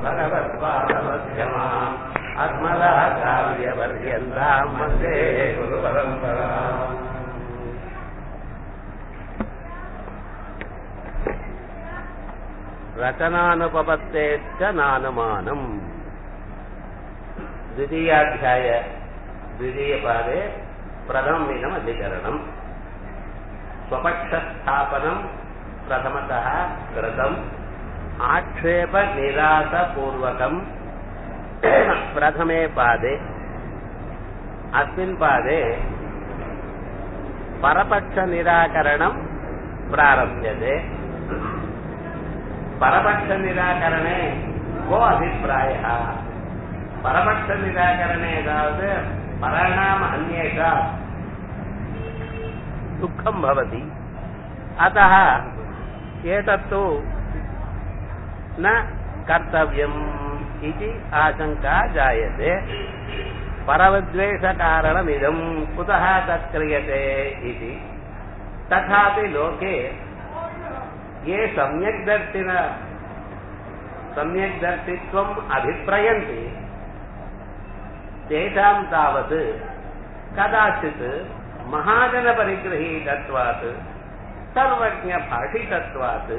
भगवत्पादमध्यमाम् अस्मदः काव्यपर्यन्ताम् वन्दे गुरुपरम्पराम् रचनानुपपत्तेश्च नानुमानम् द्वितीयाध्याय द्वितीयपादे प्रथममिदम् अधिकरणम् स्वपक्षस्थापनम् प्रथमतः कृतम् आक्षेपनिरासपूर्वकम् प्रथमे पादे अस्मिन् पादे परपक्षनिराकरणम् प्रारभ्यते परपक्षनिराकरणे को अभिप्रायः परपक्षनिराकरणे तावत् पराणाम् अन्येषा दुःखम् भवति अतः एतत्तु न कर्तव्यम् इति आशङ्का जायते परवद्वेषकारणमिदम् कुतः तत् क्रियते इति तथापि लोके ये सम्यग्दर्शिन सम्यग्दर्शित्वम् अभिप्रयन्ति तेषां तावत् कदाचित् महाजनपरिगृहीतत्वात् सर्वज्ञभाषितत्वात्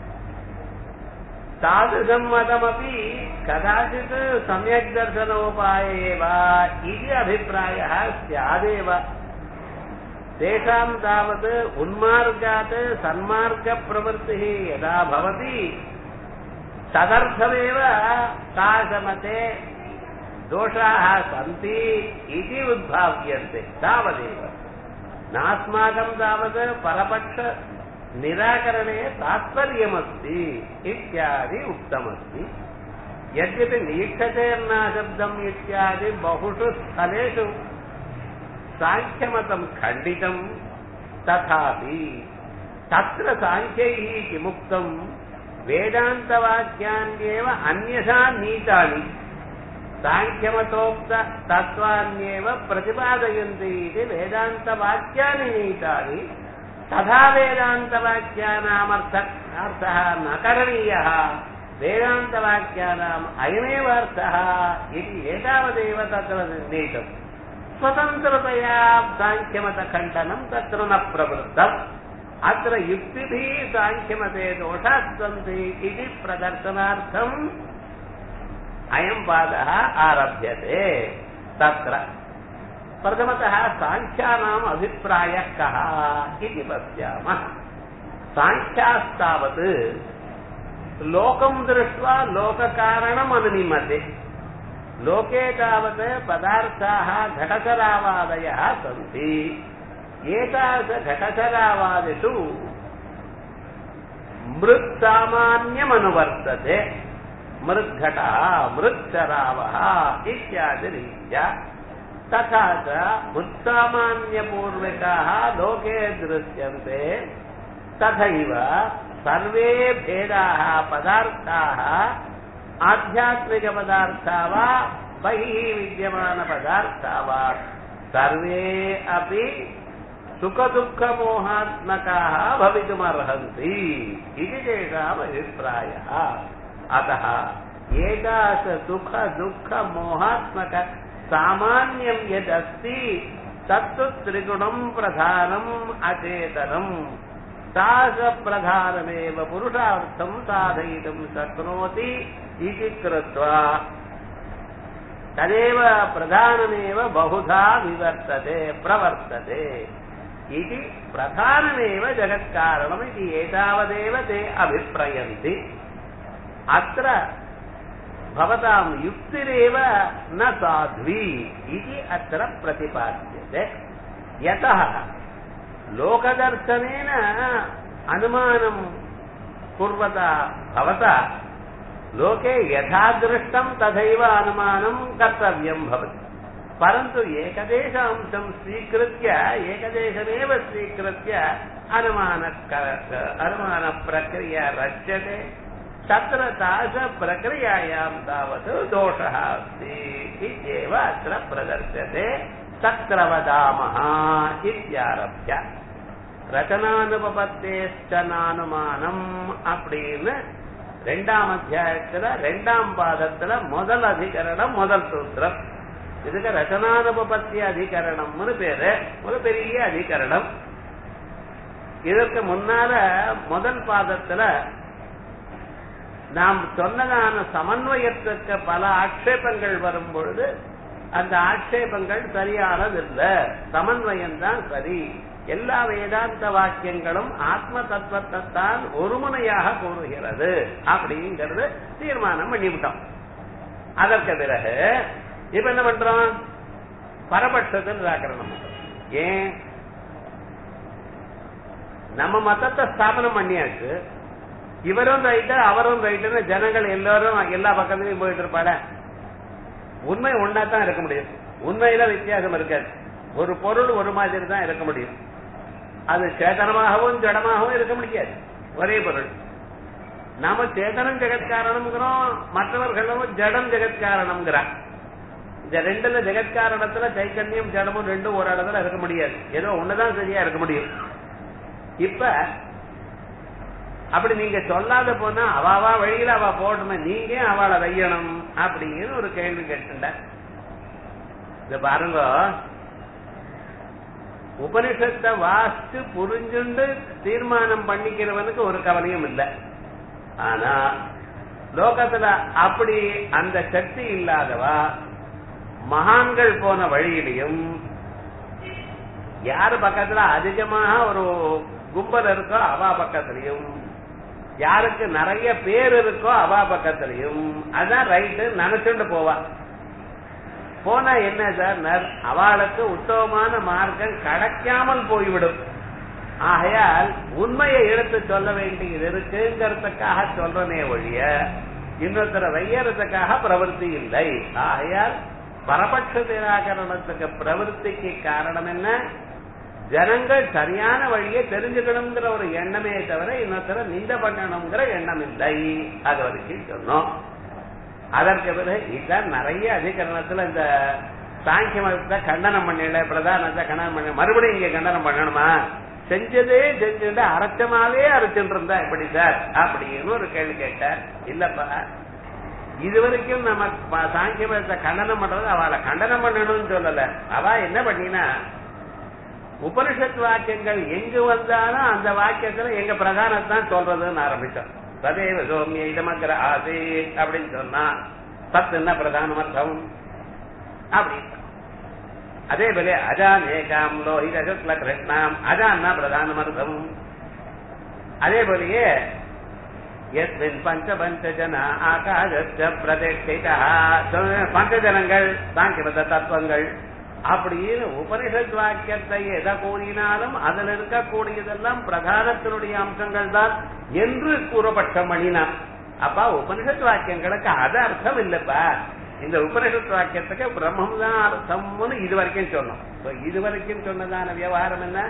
तादृशं मतमपि कदाचित् सम्यक् दर्शनोपाय एव इति अभिप्रायः स्यादेव तेषां तावत् उन्मार्गात् सन्मार्गप्रवृत्तिः यदा भवति तदर्थमेव तादृशमते दोषाः सन्ति इति उद्भाव्यन्ते तावदेव नास्माकं तावत् परपक्ष निराकरणे तात्पर्यमस्ति इत्यादि उक्तमस्ति यद्यपि निरीक्षतेर्नाशब्दम् इत्यादि बहुषु स्थलेषु साङ्ख्यमतं खण्डितं तथापि तत्र साङ्ख्यैः किमुक्तं वेदान्तवाक्यान्येव अन्यथा नीतानि साङ्ख्यमतोक्त तत्त्वान्येव प्रतिपादयन्ति इति वेदान्तवाक्यानि नीतानि तथा वेदान्तवाक्यानामर्थ अर्थः न करणीयः वेदान्तवाक्यानाम् अयमेव अर्थः इति एतावदेव तत्र नीतम् स्वतन्त्रतया साङ्ख्यमतखण्डनं तत्र न प्रवृत्तम् अत्र युक्तिभिः साङ्ख्यमते दोषाः सन्ति इति प्रदर्शनार्थम् अयम् पादः आरभ्यते तत्र प्रथमतः साङ्ख्यानाम् अभिप्रायः कः इति पश्यामः साङ्ख्यास्तावत् लोकं दृष्ट्वा लोककारणम् अनुमिमते लोके तावत् पदार्थाः घटचरावादयः सन्ति एतादृशघटचरावादिषु मृत्सामान्यमनुवर्तते मृद्घटः मृत्चरावः इत्यादिरीत्या तथा च मृत्सामान्यपूर्विकाः लोके दृश्यन्ते तथैव सर्वे भेदाः पदार्थाः आध्यात्मिकपदार्था वा बहिः विद्यमानपदार्था वा सर्वे अपि सुखदुःखमोहात्मकाः भवितुमर्हन्ति इति तेषाम् अभिप्रायः अतः एकाश सुख दुःख मोहात्मक सामान्यं यदस्ति तत्तु त्रिगुणं प्रधानम् अचेतनम् तादृशप्रधानमेव पुरुषार्थं साधयितुं शक्नोति इति कृत्वा तदेव प्रधानमेव बहुधा विवर्तते प्रवर्तते इति प्रधानमेव जगत्कारणमिति एतावदेव ते अभिप्रयन्ति अत्र भवतां युक्तिरेव न साध्वी इति अत्र प्रतिपाद्यते यतः लोकदर्शनेन अनुमानं कुर्वता भवता लोके यथा दृष्टं तथैव अनुमानं कर्तव्यं भवति परन्तु एकदेश अंशं स्वीकृत्य एकदेशमेव स्वीकृत्य अनुमान अनुमानप्रक्रिया रच्यते तत्र तादृशप्रक्रियायां तावत् दोषः अस्ति इत्येव अत्र प्रदर्श्यते तत्र वदामः इत्यारभ्य ரச்சனானுபத்தேஷ்ட நானுமானம் அப்படின்னு ரெண்டாம் அத்தியாயத்துல ரெண்டாம் பாதத்துல முதல் அதிகரணம் முதல் சூத்திரம் இதுக்கு ரச்சனானுபபத்தி அதிகரணம்னு பேரு ஒரு பெரிய அதிகரணம் இதற்கு முன்னால முதல் பாதத்துல நாம் சொன்னதான சமன்வயத்துக்கு பல ஆட்சேபங்கள் வரும் பொழுது அந்த ஆட்சேபங்கள் சரியானதில்லை சமன்வயம் தான் சரி எல்லா வேதாந்த வாக்கியங்களும் ஆத்ம தத்துவத்தை தான் ஒருமுனையாக கூறுகிறது அப்படிங்கிறது தீர்மானம் பண்ணிவிட்டோம் அதற்கு பிறகு இப்ப என்ன பண்றோம் பரபட்சத்தில் நிராகரணம் ஏன் நம்ம மதத்தை ஸ்தாபனம் பண்ணியாச்சு இவரும் ரைட்டு அவரும் ரைட்டுன்னு ஜனங்கள் எல்லாரும் எல்லா பக்கத்துலயும் போயிட்டு இருப்பாட உண்மை ஒன்னா தான் இருக்க முடியும் உண்மையில வித்தியாசம் இருக்காது ஒரு பொருள் ஒரு மாதிரி தான் இருக்க முடியும் அது சேதனமாகவும் ஜடமாகவும் இருக்க முடியாது ஒரே பொருள் நாம சேதனம் ஜெகத்காரணம்ங்கிறோம் மற்றவர்களும் ஜடம் ஜெகத்காரணம்ங்கிறான் இந்த ரெண்டுல ஜெகத்காரணத்துல சைத்தன்யம் ஜடமும் ரெண்டும் ஒரு இடத்துல இருக்க முடியாது ஏதோ ஒண்ணுதான் சரியா இருக்க முடியும் இப்ப அப்படி நீங்க சொல்லாத போனா அவாவா வழியில அவ போடணுமே நீங்க அவளை வையணும் அப்படின்னு ஒரு கேள்வி கேட்டுண்ட இது பாருங்க உபனிஷத்தை வாசிச்சு புரிஞ்சுண்டு தீர்மானம் பண்ணிக்கிறவனுக்கு ஒரு கவலையும் இல்லை ஆனா லோகத்துல அப்படி அந்த சக்தி இல்லாதவா மகான்கள் போன வழியிலையும் யாரு பக்கத்துல அதிகமாக ஒரு கும்பல் இருக்கோ அவா பக்கத்திலையும் யாருக்கு நிறைய பேர் இருக்கோ அவா பக்கத்திலையும் அதான் ரைட்டு நினைச்சுட்டு போவா போனா என்ன சார் அவளுக்கு உத்தமமான மார்க்கம் கிடைக்காமல் போய்விடும் ஆகையால் உண்மையை எடுத்து சொல்ல வேண்டியது இருக்குங்கிறதுக்காக சொல்றனே ஒழிய இன்னொருத்தர வையறதுக்காக பிரவருத்தி இல்லை ஆகையால் பரபட்ச நிராகரணத்துக்கு பிரவருத்திக்கு காரணம் என்ன ஜனங்கள் சரியான வழியை தெரிஞ்சுக்கணுங்கிற ஒரு எண்ணமே தவிர இன்னொருத்தர நிந்த பண்ணணுங்கிற எண்ணம் இல்லை அது வரைக்கும் சொன்னோம் அதற்கு பிறகு இதுதான் நிறைய அதிகரணத்துல இந்த சாங்கிய மதத்தை கண்டனம் பண்ணல பிரதானத்தை கண்டனம் பண்ண மறுபடியும் இங்க கண்டனம் பண்ணணுமா செஞ்சதே செஞ்சுட்டு அரைச்சமாவே அரைச்சுட்டு இருந்தா எப்படி சார் அப்படின்னு ஒரு கேள்வி கேட்டார் இல்லப்பா இது வரைக்கும் நம்ம சாங்கிய மதத்தை கண்டனம் பண்றது அவளை கண்டனம் பண்ணணும்னு சொல்லல அவ என்ன பண்ணினா உபனிஷத் வாக்கியங்கள் எங்கு வந்தாலும் அந்த வாக்கியத்துல எங்க பிரதானத்தான் சொல்றதுன்னு ஆரம்பிச்சோம் சதேவ சோமிய இதமக்கிற ஆசே அப்படின்னு சொன்னா சத் என்ன பிரதான அர்த்தம் அப்படி அதே போல அஜான் ஏகாம் லோஹித சுக்ல கிருஷ்ணாம் அஜான்னா பிரதான அர்த்தம் அதே போலயே எஸ்மின் பஞ்ச பஞ்ச ஜன ஆகாச பிரதிஷ்டிதா பஞ்சஜனங்கள் சாங்கிரத தத்துவங்கள் அப்படின்னு உபனிஷத் வாக்கியத்தை எதை கூறினாலும் அதில் இருக்கக்கூடியதெல்லாம் பிரதானத்தினுடைய அம்சங்கள் தான் என்று கூறப்பட்ட மணினான் அப்பா உபனிஷத் வாக்கியங்களுக்கு அது அர்த்தம் இல்லப்பா இந்த உபனிஷத் வாக்கியத்துக்கு பிரம்மம் தான் அர்த்தம்னு இது வரைக்கும் சொன்னோம் இது வரைக்கும் சொன்னதான விவகாரம் என்ன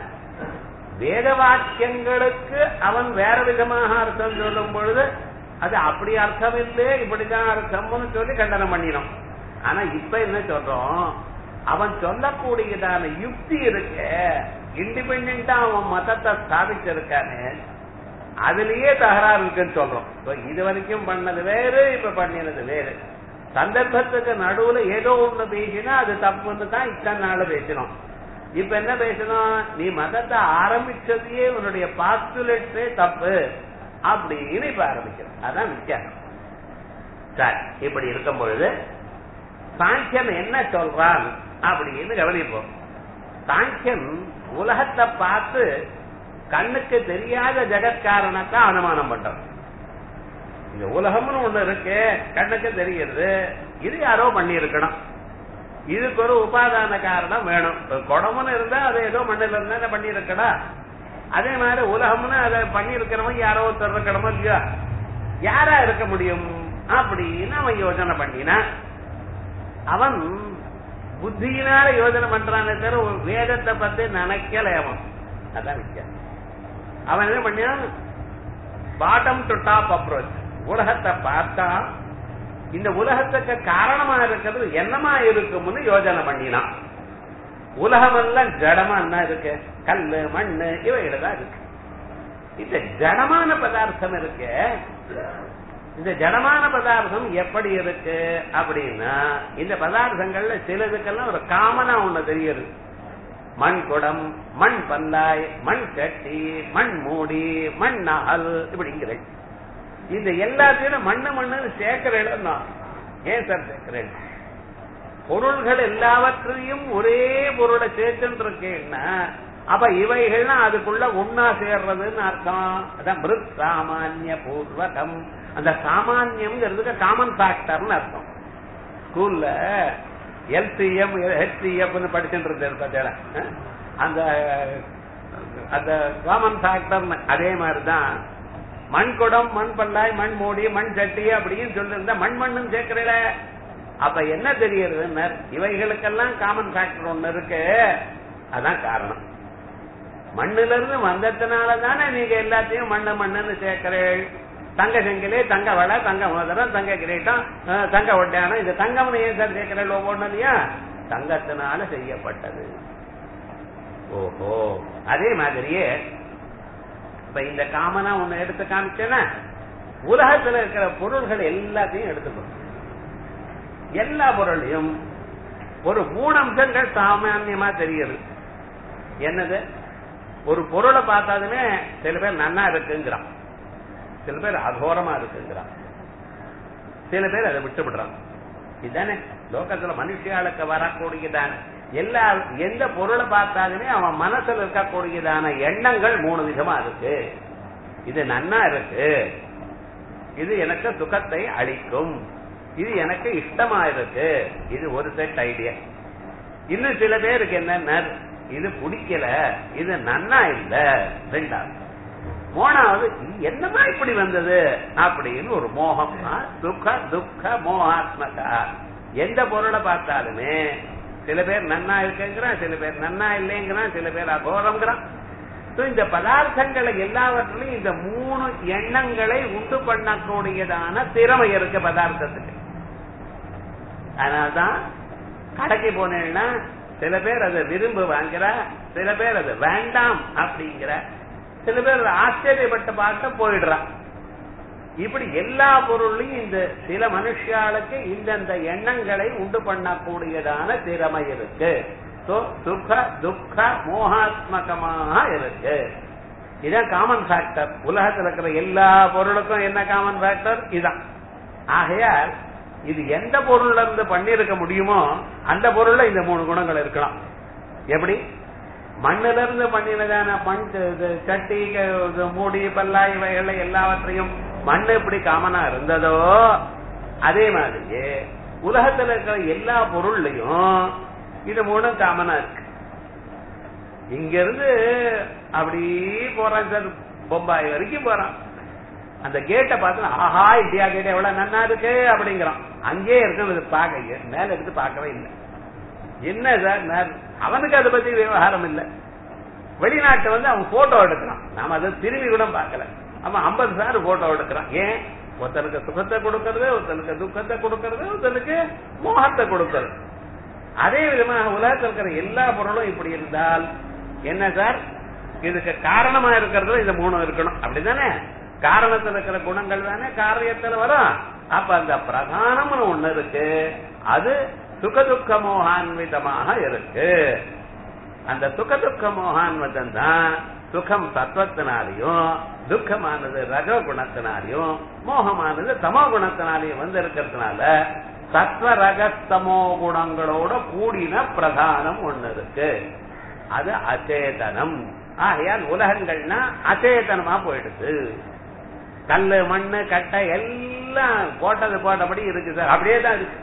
வேத வாக்கியங்களுக்கு அவன் வேற விதமாக அர்த்தம் சொல்லும் பொழுது அது அப்படி அர்த்தம் இல்லை இப்படிதான் அர்த்தம்னு சொல்லி கண்டனம் பண்ணினோம் ஆனா இப்ப என்ன சொல்றோம் அவன் சொல்லக்கூடியதான யுக்தி இருக்க இண்டிபெண்டா அவன் மதத்தை ஸ்தாபிச்சிருக்கானே அதுலயே தகராறு இருக்குன்னு சொல்றோம் இது வரைக்கும் பண்ணது வேறு இப்ப பண்ணினது வேறு சந்தர்ப்பத்துக்கு நடுவுல ஏதோ ஒண்ணு பேசினா அது தப்புன்னு தான் இத்தனை நாள் பேசினோம் இப்ப என்ன பேசணும் நீ மதத்தை ஆரம்பிச்சதையே உன்னுடைய பாஸ்டுலேட்டே தப்பு அப்படின்னு இப்ப ஆரம்பிக்கிறோம் அதான் வித்தியாசம் சரி இப்படி இருக்கும் பொழுது சாங்கியன் என்ன சொல்றான் அப்படின்னு கவனிப்போம் சாங்கியன் உலகத்தை பார்த்து கண்ணுக்கு தெரியாத ஜெகத்காரணத்தை அனுமானம் பண்றோம் இந்த உலகம்னு ஒண்ணு இருக்கு கண்ணுக்கு தெரிகிறது இது யாரோ பண்ணி இருக்கணும் இதுக்கு ஒரு உபாதான காரணம் வேணும் குடம்னு இருந்தா அது ஏதோ மண்ணில் இருந்தா பண்ணி இருக்கடா அதே மாதிரி உலகம்னு அதை பண்ணி இருக்கிறவன் யாரோ ஒருத்தர் இருக்கணுமோ இல்லையா யாரா இருக்க முடியும் அப்படின்னு அவன் யோசனை பண்ணினா அவன் புத்தியினால யோசனை பண்றானே தவிர ஒரு வேதத்தை பத்தி நினைக்கல அவன் அதான் வித்தியாசம் அவன் என்ன பண்ணியான் பாட்டம் டு டாப் அப்ரோச் உலகத்தை பார்த்தா இந்த உலகத்துக்கு காரணமா இருக்கிறது என்னமா இருக்கும்னு யோஜனை பண்ணினான் உலகம் எல்லாம் ஜடமா என்ன இருக்கு கல்லு மண்ணு இவைகள் தான் இருக்கு இந்த ஜடமான பதார்த்தம் இருக்கு இந்த ஜடமான பதார்த்தம் எப்படி இருக்கு அப்படின்னா இந்த பதார்த்தங்கள்ல சிலதுக்கெல்லாம் ஒரு காமனா ஒண்ணு தெரியுது மண் குடம் மண் பல்லாய் மண் சட்டி மண் மூடி மண் நகல் இப்படிங்கிற இந்த எல்லாத்தையும் மண்ணு மண்ணு சேர்க்கிற இடம் தான் ஏன் சார் சேர்க்கிறேன் பொருள்கள் எல்லாவற்றையும் ஒரே பொருளை சேர்த்துட்டு இருக்கேன்னா அப்ப இவைகள்லாம் அதுக்குள்ள ஒன்னா சேர்றதுன்னு அர்த்தம் அதான் மிருத் சாமானிய பூர்வகம் அந்த சாமானியம்ங்கிறதுக்கு காமன் ஃபேக்டர்னு அர்த்தம் ஸ்கூல்ல எல்சிஎம் ஹெச்சிஎஃப்னு படிச்சுட்டு இருந்தேன் பார்த்தேன் அந்த அந்த காமன் ஃபேக்டர் அதே மாதிரிதான் மண் குடம் மண் பல்லாய் மண் மூடி மண் சட்டி அப்படின்னு சொல்லியிருந்தா மண் மண்ணும் சேர்க்கிறீல அப்ப என்ன தெரியுதுன்னு இவைகளுக்கெல்லாம் காமன் ஃபேக்டர் ஒண்ணு இருக்கு அதான் காரணம் மண்ணுல இருந்து வந்ததுனால தானே நீங்க எல்லாத்தையும் மண்ணு மண்ணுன்னு சேர்க்கிறீள் தங்க செங்கிலே தங்க வளை தங்க மோதிரம் தங்க கிரீட்டம் அஹ், தங்க ஒட்டியானம் இந்த தங்கம் ஏன் சார் சேர்க்கிறீள் ஒவ்வொன்றியா தங்கத்தினால செய்யப்பட்டது ஓஹோ அதே மாதிரியே இப்ப இந்த காமனா ஒண்ணு எடுத்து காமிச்சேன்னா உலகத்துல இருக்கிற பொருள்கள் எல்லாத்தையும் எடுத்துக்கணும் எல்லா பொருளையும் ஒரு மூணு அம்சங்கள் சாமான்யமா தெரியுது என்னது ஒரு பொருளை பார்த்தாலுமே சில பேர் நன்னா இருக்குங்கிறான் சில பேர் அகோரமா இருக்குங்கிறான் சில பேர் அதை விட்டு விடுறான் இதுதானே லோகத்துல மனுஷியாளுக்கு வரக்கூடியதான எல்லா எந்த பொருளை பார்த்தாலுமே அவன் மனசுல இருக்கக்கூடியதான எண்ணங்கள் மூணு விதமா இருக்கு இது நன்னா இருக்கு இது எனக்கு சுகத்தை அளிக்கும் இது எனக்கு இஷ்டமா இருக்கு இது ஒரு செட் ஐடியா இன்னும் சில பேருக்கு என்ன இது பிடிக்கல இது நன்னா இல்ல ரெண்டாவது மூணாவது இது என்னமா இப்படி வந்தது அப்படின்னு ஒரு மோகம் ஆ, சுக துக்க மோகாத்மகா எந்த பொருளை பார்த்தாலுமே சில பேர் நன்னா இருக்குங்கிறான் சில பேர் நன்னா இல்லைங்கிறான் சில பேர் அகோரங்கிறான் So, இந்த பதார்த்தங்களை எல்லாவற்றிலும் இந்த மூணு எண்ணங்களை உண்டு பண்ணக்கூடியதான திறமை இருக்கு பதார்த்தத்துக்கு அதனால்தான் கடைக்கு போனேன்னா சில பேர் அதை விரும்பு வாங்குற சில பேர் அது வேண்டாம் அப்படிங்கிற சில பேர் அதை ஆச்சரியப்பட்டு பார்க்க போயிடுறான் இப்படி எல்லா பொருளையும் இந்த சில மனுஷாளுக்கு இந்தந்த எண்ணங்களை உண்டு பண்ணக்கூடியதான திறமை இருக்கு So, சுக துக்க மோகாத்மகமாக இருக்கு இதான் காமன் ஃபேக்டர் உலகத்தில் இருக்கிற எல்லா பொருளுக்கும் என்ன காமன் ஃபேக்டர் இதான் ஆகையால் இது எந்த பொருள்ல இருந்து பண்ணிருக்க முடியுமோ அந்த பொருள்ல இந்த மூணு குணங்கள் இருக்கலாம் எப்படி மண்ணில இருந்து பண்ணினதான மண் இது சட்டி க- இது மூடி பல்லாய் இவைகள் எல்லாவற்றையும் மண் எப்படி காமனா இருந்ததோ அதே மாதிரியே உலகத்துல இருக்கிற எல்லா பொருள்லயும் இது மூணும் காமனா இருக்கு இங்க இருந்து அப்படி போறான் சார் பொம்பாய் வரைக்கும் போறான் அந்த கேட்டை பார்த்து ஆஹா இந்தியா கேட் எவ்வளவு நன்னா இருக்கு அப்படிங்கிறான் அங்கேயே இருக்கிறது பார்க்க மேல எடுத்து பார்க்கவே இல்லை என்ன சார் நான்- அவனுக்கு அதை பத்தி விவகாரம் இல்லை வெளிநாட்டு வந்து அவன் போட்டோ எடுக்கிறான் நாம அதை திரும்பி கூட பார்க்கல அவன் ஐம்பது சார் போட்டோ எடுக்கிறான் ஏன் ஒருத்தனுக்கு சுகத்தை கொடுக்கறது ஒருத்தனுக்கு துக்கத்தை கொடுக்கறது ஒருத்தனுக்கு மோகத்தை கொடுக்கறது அதே விதமாக உலகத்தில் இருக்கிற எல்லா பொருளும் இப்படி இருந்தால் என்ன சார் இதுக்கு காரணமா இருக்கிறது இந்த மூணு இருக்கணும் அப்படிதானே காரணத்துல இருக்கிற குணங்கள் தானே காரியத்துல வரும் அப்ப அந்த பிரதானம்னு ஒண்ணு இருக்கு அது சுகதுக்க மோகான்விதமாக இருக்கு அந்த சுகதுக்க மோகான்விதம் தான் சுகம் சத்வத்தினாலையும் துக்கமானது ரஜோ குணத்தினாலையும் மோகமானது தமோ குணத்தினாலையும் வந்து இருக்கிறதுனால சத்வ ரகத்தமோ குணங்களோட கூடின பிரதானம் ஒண்ணு இருக்கு அது அச்சேதனம் ஆகையால் உலகங்கள்னா அச்சேதனமா போயிடுது கல்லு மண்ணு கட்டை எல்லாம் போட்டது போட்டபடி இருக்கு சார் அப்படியே தான் இருக்கு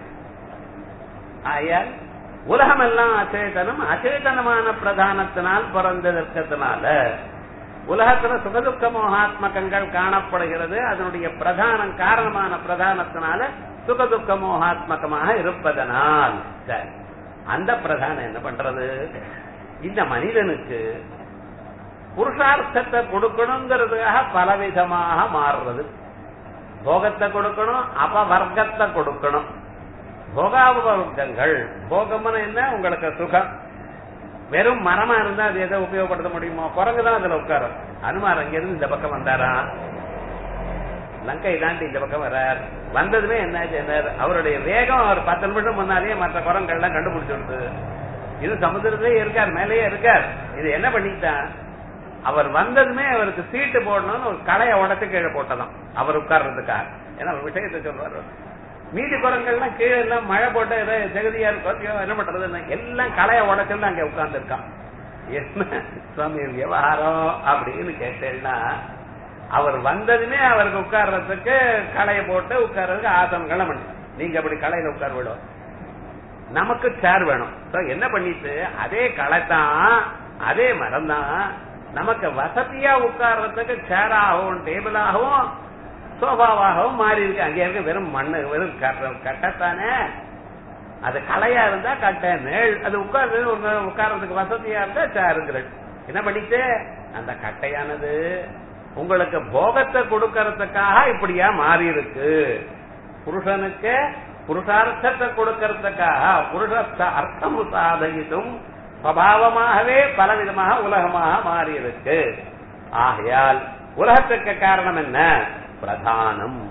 ஆகையால் உலகம் எல்லாம் அச்சேதனம் அச்சேதனமான பிரதானத்தினால் பிறந்திருக்கிறதுனால உலகத்துல சுகதுக்க மோகாத்மகங்கள் காணப்படுகிறது அதனுடைய பிரதானம் காரணமான பிரதானத்தினால சுகதுக்க மோகாத்மகமாக இருப்பதனால் சரி அந்த பிரதானம் என்ன பண்றது இந்த மனிதனுக்கு புருஷார்த்தத்தை கொடுக்கணுங்கிறதுக்காக பலவிதமாக மாறுறது போகத்தை கொடுக்கணும் அபவர்க்கத்தை கொடுக்கணும் போகாபவர்க்கங்கள் போகம்னு என்ன உங்களுக்கு சுகம் வெறும் மரமா இருந்தா அது எதை உபயோகப்படுத்த முடியுமோ குரங்கு தான் அதுல உட்காரும் அனுமார் அங்கிருந்து இந்த பக்கம் வந்தாரா லங்கை தாண்டி இந்த பக்கம் வர்றார் வந்ததுமே என்ன செய்யறார் அவருடைய வேகம் அவர் பத்து நிமிஷம் முன்னாலேயே மற்ற குரங்கள்லாம் கண்டுபிடிச்சு விடுது இது சமுதிரத்திலே இருக்கார் மேலேயே இருக்கார் இது என்ன பண்ணிட்டான் அவர் வந்ததுமே அவருக்கு சீட்டு போடணும்னு ஒரு களைய உடச்சு கீழே போட்டதாம் அவர் உட்கார்றதுக்காக ஏன்னா ஒரு விஷயத்தை சொல்றாரு மீதி குரங்கள்லாம் கீழே எல்லாம் மழை போட்டு ஏதோ ஜெகதியா இருக்கோ என்ன பண்றதுன்னு எல்லாம் களைய உடச்சுன்னு அங்க உட்கார்ந்து இருக்கான் என்ன சுவாமி விவகாரம் அப்படின்னு கேட்டேன்னா அவர் வந்ததுமே அவருக்கு உட்கார்றதுக்கு களைய போட்டு உட்கார்றதுக்கு ஆசனங்களை பண்ண நீங்க அப்படி களையில உட்கார விடும் நமக்கு சேர் வேணும் So, என்ன பண்ணிட்டு அதே களை தான் அதே மரம் தான் நமக்கு வசதியா உட்கார்றதுக்கு சேராகவும் டேபிளாகவும் சோஃபாவாகவும் மாறி இருக்கு அங்கே இருக்க வெறும் மண்ணு வெறும் கட்ட- கட்டத்தானே அது கலையா இருந்தா கட்ட நேள் அது உட்கார்றது ஒரு உட்கார்றதுக்கு வசதியா இருந்தா சேருங்கிறது என்ன பண்ணிட்டு அந்த கட்டையானது உங்களுக்கு போகத்தை கொடுக்கறதுக்காக இப்படியா மாறி இருக்கு புருஷனுக்கு புருஷார்த்தத்தை கொடுக்கறதுக்காக புருஷ அர்த்தம் சாதயித்தும் சுவாவமாகவே பலவிதமாக உலகமாக மாறி இருக்கு ஆகையால் உலகத்துக்கு காரணம் என்ன பிரதானம்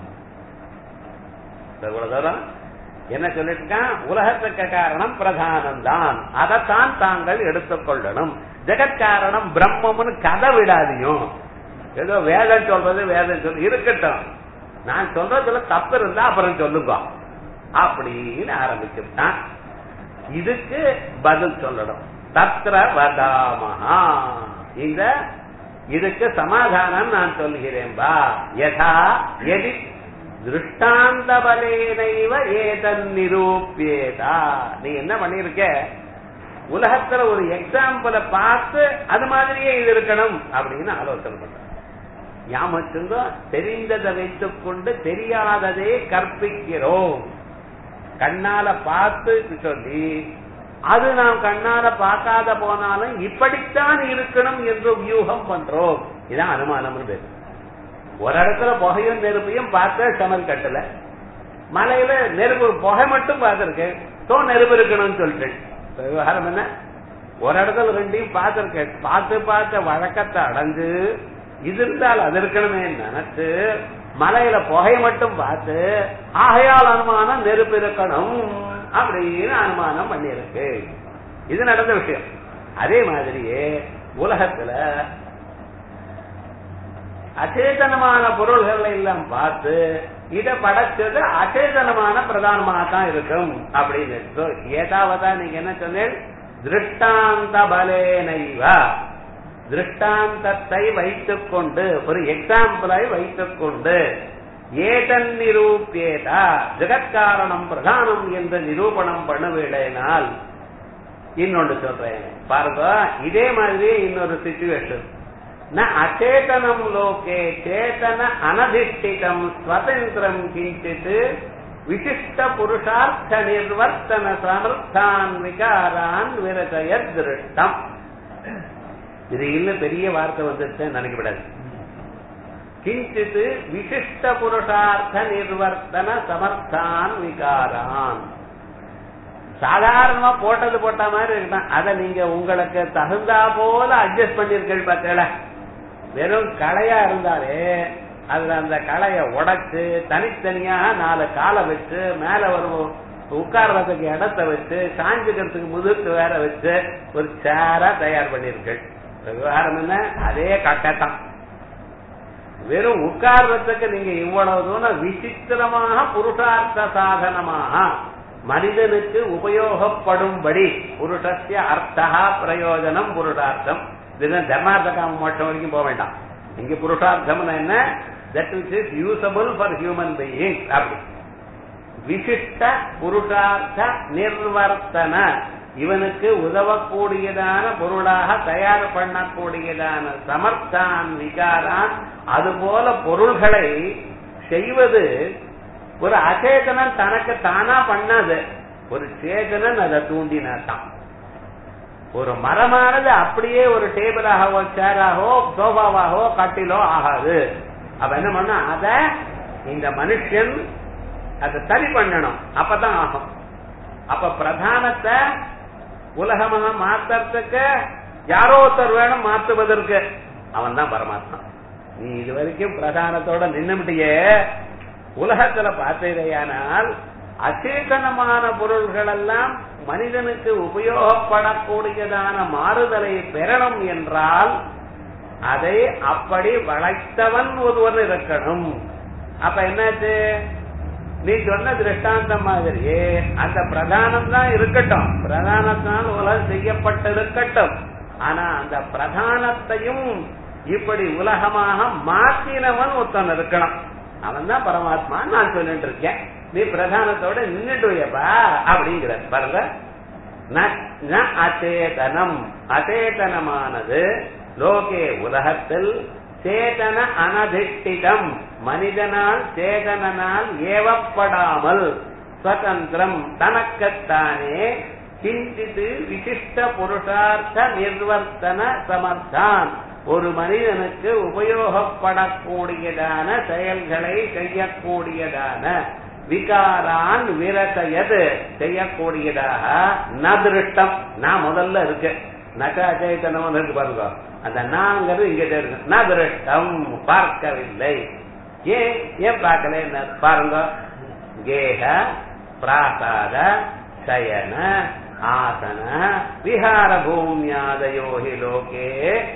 இவ்வளவு தூரம் என்ன சொல்லிட்டு இருக்கான் உலகத்துக்கு காரணம் பிரதானம் தான் அதைத்தான் தாங்கள் எடுத்துக்கொள்ளணும் ஜெகத்காரணம் பிரம்மம்னு கதை விடாதியும் ஏதோ வேதம் சொல்றது வேதம் சொல்லு இருக்கட்டும் நான் சொல்றதுல தப்பு இருந்தா அப்புறம் சொல்லுங்க அப்படின்னு ஆரம்பிச்சுட்டான் இதுக்கு பதில் சொல்லணும் தத்ர வதாமஹா இந்த இதுக்கு சமாதானம் நான் சொல்கிறேன் பா யதா எதி திருஷ்டாந்த பலேனைவ ஏதன் நிரூபியேதா நீ என்ன பண்ணிருக்க உலகத்துல ஒரு எக்ஸாம்பிள பார்த்து அது மாதிரியே இது இருக்கணும் அப்படின்னு ஆலோசனை பண்ற ஞாபகம் தெரிந்ததை வைத்துக் கொண்டு தெரியாததே கற்பிக்கிறோம் கண்ணால பார்த்து சொல்லி அது நாம் கண்ணால பார்க்காத போனாலும் இப்படித்தான் இருக்கணும் என்று வியூகம் பண்றோம் இதான் அனுமானம் பேரு ஒரு இடத்துல புகையும் நெருப்பையும் பார்த்த சமல் கட்டல மலையில நெருப்பு புகை மட்டும் பார்த்திருக்கேன் தோ நெருப்பு இருக்கணும்னு சொல்லிட்டேன் விவகாரம் என்ன ஒரு இடத்துல ரெண்டையும் பார்த்திருக்கேன் பார்த்து பார்த்த வழக்கத்தை அடைஞ்சு இது இருந்தால் அது இருக்கணுமே நினைச்சு மலையில புகை மட்டும் பார்த்து ஆகையால் அனுமானம் நெருப்பு இருக்கணும் அப்படின்னு அனுமானம் பண்ணியிருக்கு இது நடந்த விஷயம் அதே மாதிரியே உலகத்துல அச்சேதனமான பொருள்களை எல்லாம் பார்த்து இத படைச்சது அச்சேதனமான பிரதானமாக தான் இருக்கும் அப்படின்னு So, ஏதாவதா நீங்க என்ன சொன்னீங்க திருஷ்டாந்த பலேனைவா திருஷ்டாந்தத்தை வைத்துக் கொண்டு ஒரு எக்ஸாம்பிளை வைத்துக் கொண்டு ஏதன் நிரூபியேதா ஜெகத்காரணம் பிரதானம் என்று நிரூபணம் பண்ணுவிடனால் இன்னொன்று சொல்றேன் பாருங்க இதே மாதிரி இன்னொரு சிச்சுவேஷன் ந அச்சேதனம் லோகே சேதன அனதிஷ்டிதம் ஸ்வதந்திரம் கிஞ்சித் விசிஷ்ட புருஷார்த்த நிர்வர்த்தன சமர்த்தான் விகாரான் விரதய திருஷ்டம் இது இன்னும் பெரிய வார்த்தை வந்துட்டு நினைக்கப்படாது கிஞ்சித் விசிஷ்ட புருஷார்த்த நிர்வர்த்தன சமர்த்தான் விகாரான் சாதாரணமா போட்டது போட்ட மாதிரி இருக்கான் அதை நீங்க உங்களுக்கு தகுந்தா போல அட்ஜஸ்ட் பண்ணிருக்கீங்க பார்த்தீங்களா வெறும் களையா இருந்தாலே அதுல அந்த களைய உடைச்சு தனித்தனியாக நாலு காலை வச்சு மேல ஒரு உட்கார்றதுக்கு இடத்த வச்சு சாஞ்சுக்கிறதுக்கு முதுகு வேற வச்சு ஒரு சேரா தயார் பண்ணிருக்கீங்க விவகாரம் என்ன அதே கட்டத்தான் வெறும் உட்கார்றதுக்கு நீங்க இவ்வளவு தூரம் விசித்திரமாக புருஷார்த்த சாதனமாக மனிதனுக்கு உபயோகப்படும்படி புருஷஸ்ய அர்த்தா பிரயோஜனம் புருஷார்த்தம் இதுதான் தர்மார்த்த காம மோட்சம் வரைக்கும் போக வேண்டாம் இங்க புருஷார்த்தம் என்ன that which is usable for human being அப்படி விசிஷ்ட புருஷார்த்த நிர்வர்த்தன இவனுக்கு உதவக்கூடியதான பொருளாக தயார் பண்ணக்கூடியதான சமர்த்தான் விகாரான் அதுபோல பொருள்களை செய்வது ஒரு அச்சேதனன் தனக்கு தானா பண்ணாது ஒரு சேதனன் அதை தூண்டினாட்டான் ஒரு மரமானது அப்படியே ஒரு டேபிளாகவோ சேராகவோ சோபாவாகவோ கட்டிலோ ஆகாது அப்ப என்ன பண்ண அத இந்த மனுஷன் அதை சரி பண்ணணும் அப்பதான் ஆகும் அப்ப பிரதானத்தை உலகமாக மாத்துறதுக்கு யாரோ ஒருத்தர் வேணும் மாத்துவதற்கு அவன் தான் பரமாத்மா நீ இது வரைக்கும் பிரதானத்தோட நின்னுமிட்டியே உலகத்துல பார்த்ததையானால் அச்சேதனமான பொருள்கள் எல்லாம் மனிதனுக்கு உபயோகப்படக்கூடியதான மாறுதலை பெறணும் என்றால் அதை அப்படி வளைத்தவன் ஒருவன் இருக்கணும் அப்ப என்னாச்சு நீ சொன்ன திருஷ்டாந்தம் மாதிரியே அந்த பிரதானம் தான் இருக்கட்டும் பிரதானத்தால் உலகம் செய்யப்பட்டிருக்கட்டும் ஆனா அந்த பிரதானத்தையும் இப்படி உலகமாக மாற்றினவன் ஒருத்தன் இருக்கணும் அவன் தான் பரமாத்மா நான் சொல்லிட்டு இருக்கேன் நீ பிரதானத்தோட நின்றுடுயப்பா அப்படிங்கிற பாருங்க அச்சேதனம் அச்சேதனமானது லோகே உலகத்தில் சேதன அனதிஷ்டிதம் மனிதனால் சேதனனால் ஏவப்படாமல் சுதந்திரம் தனக்குத்தானே கிஞ்சித்து விசிஷ்ட புருஷார்த்த நிர்வர்த்தன சமர்த்தான் ஒரு மனிதனுக்கு உபயோகப்படக்கூடியதான செயல்களை செய்யக்கூடியதான விகாரான் விரசையது செய்யக்கூடியதாக நதிருஷ்டம் நான் முதல்ல இருக்கு நக அச்சேதனம் இருக்கு பாருங்க அந்த நாங்கிறது இங்க இருக்கு நதிருஷ்டம் பார்க்கவில்லை ஏன் ஏன் பார்க்கல பாருங்க கேக பிராசாத சயன ஆசன விஹார பூமியாதயோகி லோகே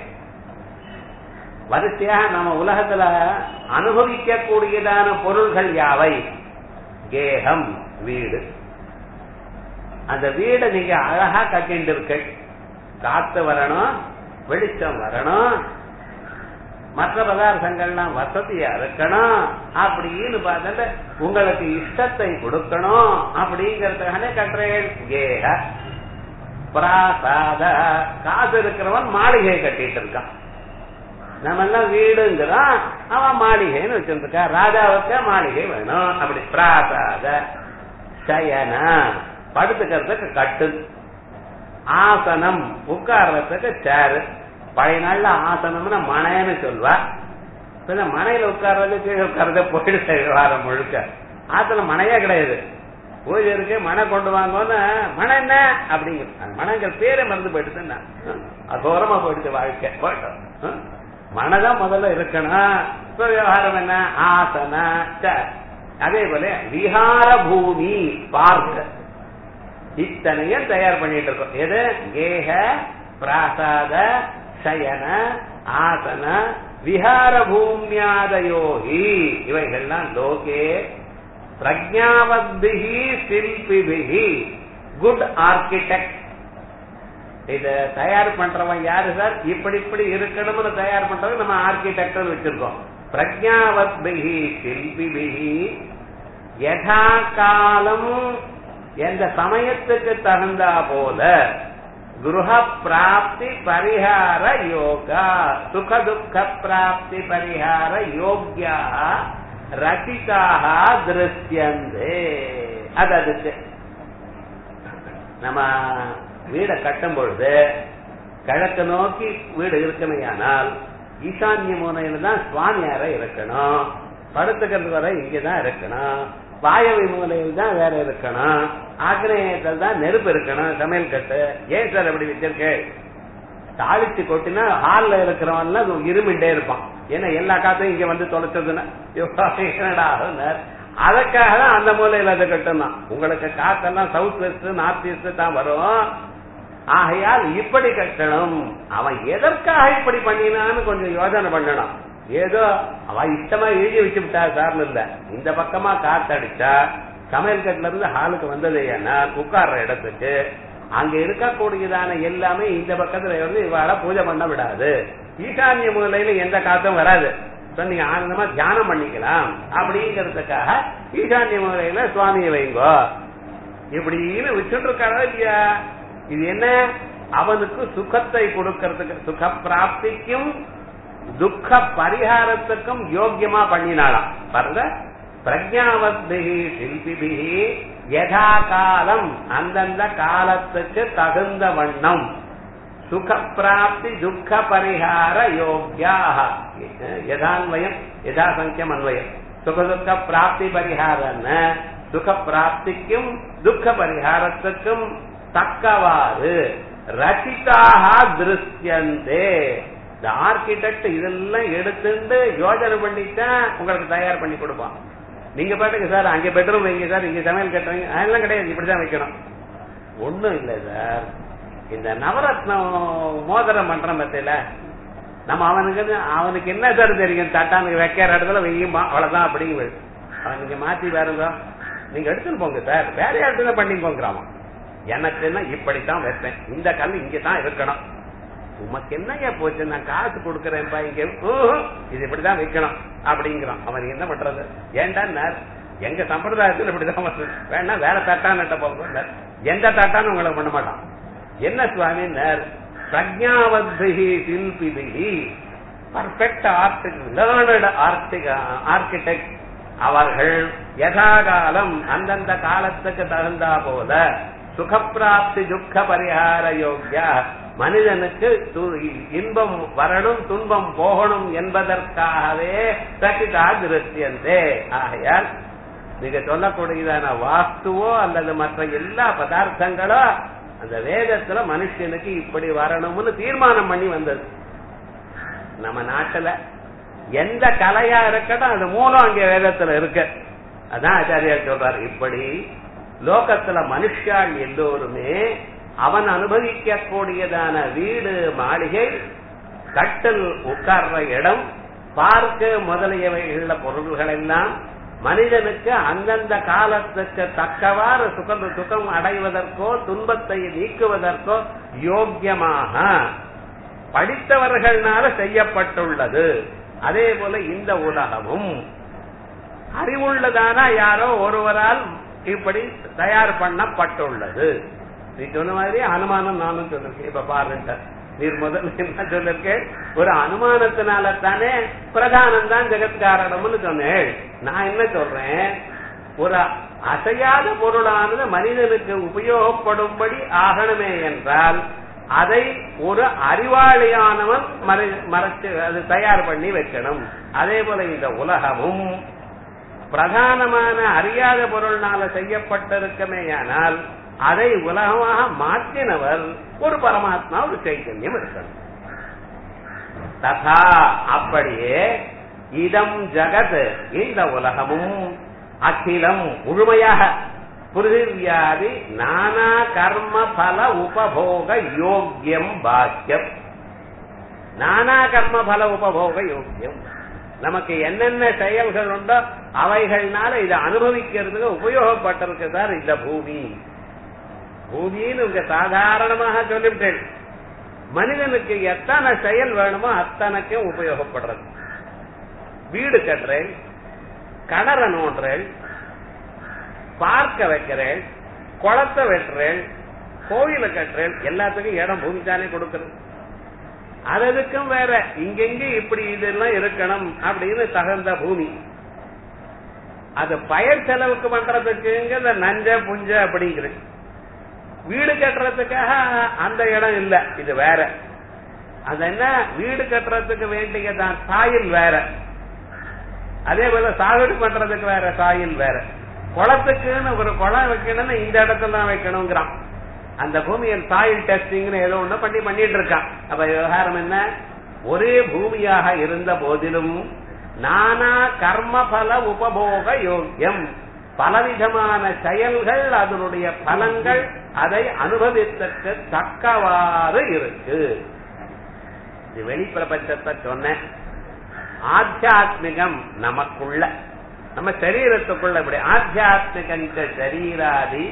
வரிசையாக நம்ம உலகத்துல அனுபவிக்க கூடியதான பொருள்கள் யாவை கேகம் வீடு அந்த வீடை நீங்க அழகா கட்டிட்டு இருக்க காத்து வரணும் வெளிச்சம் வரணும் மற்ற பதார்த்தங்கள்லாம் வசதியா இருக்கணும் அப்படின்னு பார்த்துட்டு உங்களுக்கு இஷ்டத்தை கொடுக்கணும் அப்படிங்கறதுக்கான கட்டுறேன் கேக பிராசாத காசு இருக்கிறவன் மாளிகை கட்டிட்டு இருக்கான் நம்ம எல்லாம் வீடுங்கிறான் அவன் மாளிகைன்னு வச்சிருக்கான் ராஜாவுக்கு மாளிகை வேணும் அப்படி பிராசாத சயன படுத்துக்கிறதுக்கு கட்டு ஆசனம் உட்கார்றதுக்கு சேரு பழைய நாள்ல ஆசனம்னு மனைன்னு சொல்வா இப்ப மனையில உட்கார்றது கீழே உட்கார்றத போயிடுச்சு வாரம் முழுக்க ஆசனம் மனையே கிடையாது பூஜை இருக்கு மனை கொண்டு வாங்கன்னு மனை என்ன அப்படிங்கிற அந்த மனைங்கிற பேரே மறந்து போயிடுச்சுன்னா அகோரமா போயிடுச்சு வாழ்க்கை போயிட்டோம் மனதான் முதல்ல இருக்கணும் இப்ப விவகாரம் என்ன ஆசன அதே போல விஹார பூமி பார்க்க இத்தனையும் தயார் பண்ணிட்டு இருக்கோம் எது கேக பிராசாத சயன ஆசன விஹார பூமியாதயோகி இவைகள்லாம் லோகே பிரஜாவத்பிகி சில்பிபிகி குட் ஆர்கிடெக்ட் இத தயார் பண்றவன் யாரு சார் இப்படி இப்படி இருக்கணும்னு தயார் பண்றவன் நம்ம ஆர்கிடெக்ட் வச்சிருக்கோம் பிரஜாவத்பிகி சில்பிபிகி யதா காலம் எந்த சமயத்துக்கு தகுந்தா போல குருஹ பிராப்தி பரிகார யோகா சுக துக்க பிராப்தி பரிகார யோக்கியா ரசிதாக திருஷ்யந்தே அது அதுக்கு நம்ம வீடை கட்டும் பொழுது கிழக்கு நோக்கி வீடு இருக்கணுமானால் ஈசான்ய மூலையில தான் சுவாமியார இருக்கணும் படுத்துக்கிறது வரை இங்கதான் இருக்கணும் வாயவை மூலையில் தான் வேற இருக்கணும் ஆக்னேயத்தில் தான் நெருப்பு இருக்கணும் சமையல் கட்டு ஏன் சார் அப்படி வச்சிருக்கு தாளிச்சு கொட்டினா ஹால்ல இருக்கிறவன் எல்லாம் இருமிண்டே இருப்பான் ஏன்னா எல்லா காத்தையும் இங்க வந்து தொலைச்சதுன்னா என்னடா அதுக்காக தான் அந்த மூலையில அதை கட்டணும் உங்களுக்கு காத்தெல்லாம் சவுத் வெஸ்ட் நார்த் ஈஸ்ட் தான் வரும் ஆகையால் இப்படி கட்டணும் அவன் எதற்காக இப்படி பண்ணினான்னு கொஞ்சம் யோசனை பண்ணணும் ஏதோ அவ இஷ்டமா எழுதி வச்சு விட்டா சார்னு இல்ல இந்த பக்கமா காத்தடிச்சா சமையல் கட்டுல இருந்து ஹாலுக்கு வந்தது ஏன்னா உட்கார்ற இடத்துக்கு அங்க இருக்கக்கூடியதான எல்லாமே இந்த பக்கத்துல வந்து இவாள பூஜை பண்ண விடாது ஈசான்ய மூலையில எந்த காத்தும் வராது நீங்க ஆனந்தமா தியானம் பண்ணிக்கலாம் அப்படிங்கறதுக்காக ஈசான்ய மூலையில சுவாமியை வைங்கோ இப்படின்னு வச்சுட்டு இருக்காரா இல்லையா இது என்ன அவனுக்கு சுகத்தை கொடுக்கறதுக்கு சுக பிராப்திக்கும் துக்க பரிகாரத்துக்கும் யோக்கியமா பண்ணினாலாம் பாருங்க பிரஜாவத்பிகி சில்பிபிகி யதா காலம் அந்தந்த காலத்துக்கு தகுந்த வண்ணம் சுக பிராப்தி துக்க பரிகார யோக்கியாக யதான்வயம் யதா சங்கியம் அன்வயம் சுக துக்க பிராப்தி பரிகாரன்னு சுக பிராப்திக்கும் துக்க பரிகாரத்துக்கும் தக்கவாறு ரசிதாக திருஷ்யந்தே இந்த ஆர்கிடெக்ட் இதெல்லாம் எடுத்துட்டு யோஜனை பண்ணிட்டா உங்களுக்கு தயார் பண்ணி கொடுப்பான் நீங்க பாட்டுக்கு சார் அங்க பெட்ரூம் வைங்க சார் இங்க சமையல் கட்டுறீங்க அதெல்லாம் கிடையாது இப்படிதான் வைக்கணும் ஒண்ணும் இல்ல சார் இந்த நவரத்னம் மோதிரம் பண்றோம் பத்தியில நம்ம அவனுக்கு அவனுக்கு என்ன சார் தெரியும் தட்டானுக்கு வைக்கிற இடத்துல வெய்யுமா அவ்வளவுதான் அப்படிங்கிறது அவனுக்கு மாத்தி பாருங்க நீங்க எடுத்துன்னு போங்க சார் வேற இடத்துல பண்ணிக்கோங்கிறாமா எனக்கு என்ன இப்படித்தான் வைப்பேன் இந்த கல் இங்கதான் இருக்கணும் உமக்கு என்னங்க போச்சு நான் காசு கொடுக்கறேன்ப்பா இங்க ஊஹு, இது இப்படிதான் வைக்கணும் அப்படிங்கிறான் அவன் என்ன பண்றது ஏன்டா எங்க சம்பிரதாயத்துல இப்படிதான் வருது வேணா வேற தட்டான்ட்ட போங்க எந்த தட்டான்னு உங்களுக்கு பண்ண மாட்டான் என்ன சுவாமி பிரஜாவத்பிகி சில்பிபிகி பர்ஃபெக்ட் ஆர்டிக் ஆர்கிடெக்ட் அவர்கள் யதாகாலம் அந்தந்த காலத்துக்கு தகுந்தா போல சுகப்பிராப்தி துக்க பரிகார யோக்கியா மனிதனுக்கு து- இன்பம் வரணும் துன்பம் போகணும் என்பதற்காகவே சகிதா திருஷ்யந்தே ஆகையால் நீங்க சொல்லக்கூடியதான வாஸ்துவோ அல்லது மற்ற எல்லா பதார்த்தங்களோ அந்த வேதத்துல மனுஷனுக்கு இப்படி வரணும்னு தீர்மானம் பண்ணி வந்தது நம்ம நாட்டுல எந்த கலையா இருக்கட்டும் அது மூலம் அங்க வேதத்துல இருக்கு அதான் ஆச்சாரியார் சொல்றார் இப்படி லோகத்துல மனுஷாள் எல்லோருமே அவன் அனுபவிக்க கூடியதான வீடு மாளிகை கட்டில் உட்கார்ற இடம் பார்க்க முதலியவைகள பொருள்கள் எல்லாம் மனிதனுக்கு அந்தந்த காலத்துக்கு தக்கவாறு சுகம் சுகம் அடைவதற்கோ துன்பத்தை நீக்குவதற்கோ யோக்கியமாக படித்தவர்களால செய்யப்பட்டுள்ளது அதே போல இந்த உலகமும் அறிவுள்ளதான யாரோ ஒருவரால் இப்படி தயார் பண்ணப்பட்டுள்ளது நீ சொன்ன மாதிரி அனுமானம் நானும் சொல்லிருக்கேன் இப்ப பாருங்க நீர் முதல்ல என்ன சொல்லிருக்கேன் ஒரு அனுமானத்தினால தானே பிரதானம் தான் ஜெகத்காரணம்னு சொன்னேன் நான் என்ன சொல்றேன் ஒரு அசையாத பொருளானது மனிதனுக்கு உபயோகப்படும்படி ஆகணுமே என்றால் அதை ஒரு அறிவாளியானவன் மறை- மறைச்சு அது தயார் பண்ணி வைக்கணும் அதே போல இந்த உலகமும் பிரதானமான அறியாத பொருள்னால செய்யப்பட்டிருக்கமேயானால் அதை உலகமாக மாற்றினவர் ஒரு பரமாத்மா ஒரு சைத்தன்யம் இருக்கணும் ததா அப்படியே இதம் ஜகத் இந்த உலகமும் அகிலம் முழுமையாக பிருத்திவியாதி நானா கர்ம பல உபபோக யோக்கியம் பாக்கியம் நானா கர்ம பல உபபோக யோக்கியம் நமக்கு என்னென்ன செயல்கள் உண்டோ அவைகள்னால இதை அனுபவிக்கிறதுக்கு உபயோகப்பட்டிருக்கு சார் இந்த பூமி பூமின்னு உங்க சாதாரணமாக சொல்லிவிட்டேன் மனிதனுக்கு எத்தனை செயல் வேணுமோ அத்தனைக்கும் உபயோகப்படுறது வீடு கட்டுறேன் கணர நோண்டுறேன் பார்க்க வைக்கிறேன் குளத்தை வெட்டுறேன் கோயிலை கட்டுறேன் எல்லாத்துக்கும் இடம் பூமி தானே கொடுக்கறது அதுக்கும் வேற இங்கெங்க இப்படி இதெல்லாம் இருக்கணும் அப்படின்னு தகுந்த பூமி அது பயிர் செலவுக்கு பண்றதுக்குங்க நஞ்ச புஞ்ச அப்படிங்கிறது வீடு கட்டுறதுக்காக அந்த இடம் இல்ல இது வேற அது என்ன வீடு கட்டுறதுக்கு வேண்டியதான் சாயில் வேற அதே போல சாகுடு பண்றதுக்கு வேற சாயில் வேற குளத்துக்குன்னு ஒரு குளம் வைக்கணும்னு இந்த இடத்துல தான் வைக்கணுங்கிறான் அந்த பூமியின் சாயில் டெஸ்டிங்னு ஏதோ ஒண்ணு பண்ணி பண்ணிட்டு இருக்கான் அப்ப விவகாரம் என்ன ஒரே பூமியாக இருந்த போதிலும் நானா கர்மபல உபபோக யோக்கியம் பலவிதமான செயல்கள் அதனுடைய பலங்கள் அதை அனுபவித்தற்கு தக்கவாறு இருக்கு இது வெளிப்பிரபஞ்சத்தை சொன்னேன் ஆத்தியாத்மிகம் நமக்குள்ள நம்ம சரீரத்துக்குள்ள இப்படி ஆத்தியாத்மிகஞ்ச சரீராதி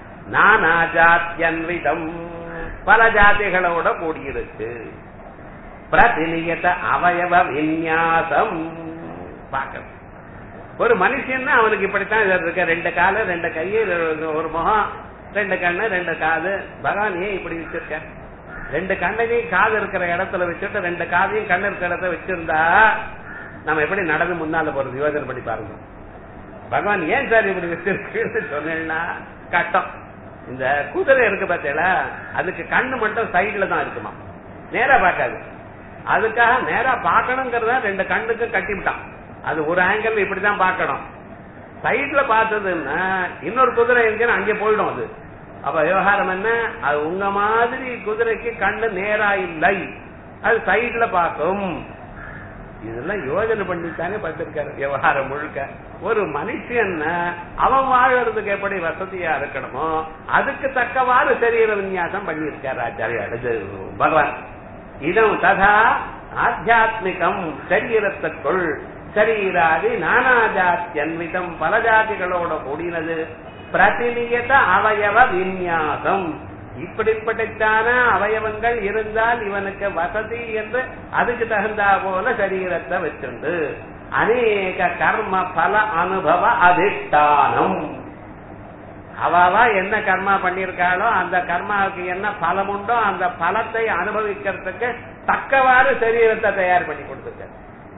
நானாஜாத்தியன்விதம் பல ஜாதிகளோட கூடியிருக்கு பிரதிநியத அவயவ விநியாசம் பார்க்கணும் ஒரு மனுஷன்னா அவனுக்கு இப்படித்தான் இது இருக்கு ரெண்டு காலு ரெண்டு கை ஒரு முகம் ரெண்டு கண்ணு ரெண்டு காது பகவான் ஏன் இப்படி வச்சிருக்க ரெண்டு கண்ணையும் காது இருக்கிற இடத்துல வச்சுட்டு ரெண்டு காதையும் கண்ணு இருக்கிற இடத்துல வச்சிருந்தா நம்ம எப்படி நடந்து முன்னால போறது யோசனை பண்ணி பாருங்க பகவான் ஏன் சார் இப்படி வச்சிருக்குன்னு சொன்னேன்னா கட்டம் இந்த குதிரை இருக்கு பார்த்தீங்களா அதுக்கு கண்ணு மட்டும் சைடுல தான் இருக்குமா நேரா பார்க்காது அதுக்காக நேரா பார்க்கணுங்கிறத ரெண்டு கண்ணுக்கு கட்டிவிட்டான் அது ஒரு ஆங்கிள் இப்படிதான் பார்க்கணும் சைட்ல பார்த்ததுன்னா இன்னொரு குதிரை எங்கன்னு அங்கே போயிடும் அது அப்ப விவகாரம் என்ன அது உங்க மாதிரி குதிரைக்கு கண்ணு நேரா இல்லை அது சைடுல பார்க்கும் இதெல்லாம் யோஜனை பண்ணித்தானே பார்த்திருக்காரு விவகாரம் முழுக்க ஒரு மனுஷன் அவன் வாழறதுக்கு எப்படி வசதியா இருக்கணுமோ அதுக்கு தக்கவாறு சரீர விநியாசம் பண்ணியிருக்காரு ஆச்சாரிய அடுத்து பகவான் இதம் ததா ஆத்தியாத்மிகம் சரீரத்துக்குள் சரீராதி நானாஜாத்தியன்விதம் பல ஜாதிகளோட கூடினது பிரதிநியத அவயவ விநியாசம் இப்படிப்பட்டதான அவயவங்கள் இருந்தால் இவனுக்கு வசதி என்று அதுக்கு தகுந்தா போல சரீரத்தை வச்சுண்டு அநேக கர்ம பல அனுபவ அதிஷ்டானம் அவாவா என்ன கர்மா பண்ணிருக்காளோ அந்த கர்மாவுக்கு என்ன பலம் உண்டோ அந்த பலத்தை அனுபவிக்கிறதுக்கு தக்கவாறு சரீரத்தை தயார் பண்ணி கொடுத்துருக்க